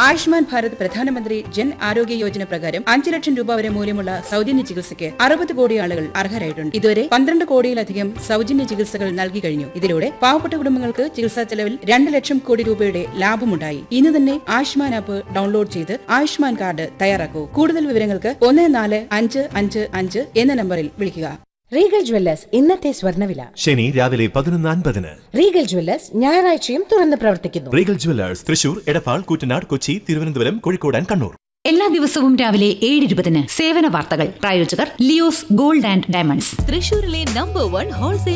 ആയുഷ്മാൻ ഭാരത് പ്രധാനമന്ത്രി ജൻ ആരോഗ്യ യോജന പ്രകാരം അഞ്ചു ലക്ഷം രൂപ വരെ മൂല്യമുള്ള സൗജന്യ ചികിത്സയ്ക്ക് അറുപത് കോടി ആളുകൾ അർഹരായിട്ടുണ്ട് ഇതുവരെ പന്ത്രണ്ട് കോടിയിലധികം സൗജന്യ ചികിത്സകൾ നൽകി കഴിഞ്ഞു ഇതിലൂടെ പാവപ്പെട്ട കുടുംബങ്ങൾക്ക് ചികിത്സാ ചെലവിൽ രണ്ട് ലക്ഷം കോടി രൂപയുടെ ലാഭമുണ്ടായി ഇന്ന് തന്നെ ആയുഷ്മാൻ ആപ്പ് ഡൗൺലോഡ് ചെയ്ത് ആയുഷ്മാൻ കാർഡ് തയ്യാറാക്കൂ കൂടുതൽ വിവരങ്ങൾക്ക് ഒന്ന് നാല് അഞ്ച് അഞ്ച് അഞ്ച് എന്ന നമ്പറിൽ വിളിക്കുക റീഗൽ ജ്വല്ലേഴ്സ് ഇന്നത്തെ സ്വർണ്ണവില ശനി രാവിലെ പതിനൊന്ന് അൻപതിന് റീഗൽ ജ്വല്ലേഴ്സ് ഞായറാഴ്ചയും തുറന്ന് പ്രവർത്തിക്കുന്നു Regal Jewellers Thrissur Edappal Koottanad Kochi Thiruvananthapuram Kozhikode and Kannur എല്ലാ ദിവസവും രാവിലെ ഏഴ് ഇരുപതിന് സേവന വാർത്തകൾ പ്രായോജകർ ലിയോസ് ഗോൾഡ് ആൻഡ് ഡയമണ്ട്സ് തൃശൂരിലെ നമ്പർ വൺ ഹോൾസെയിൽ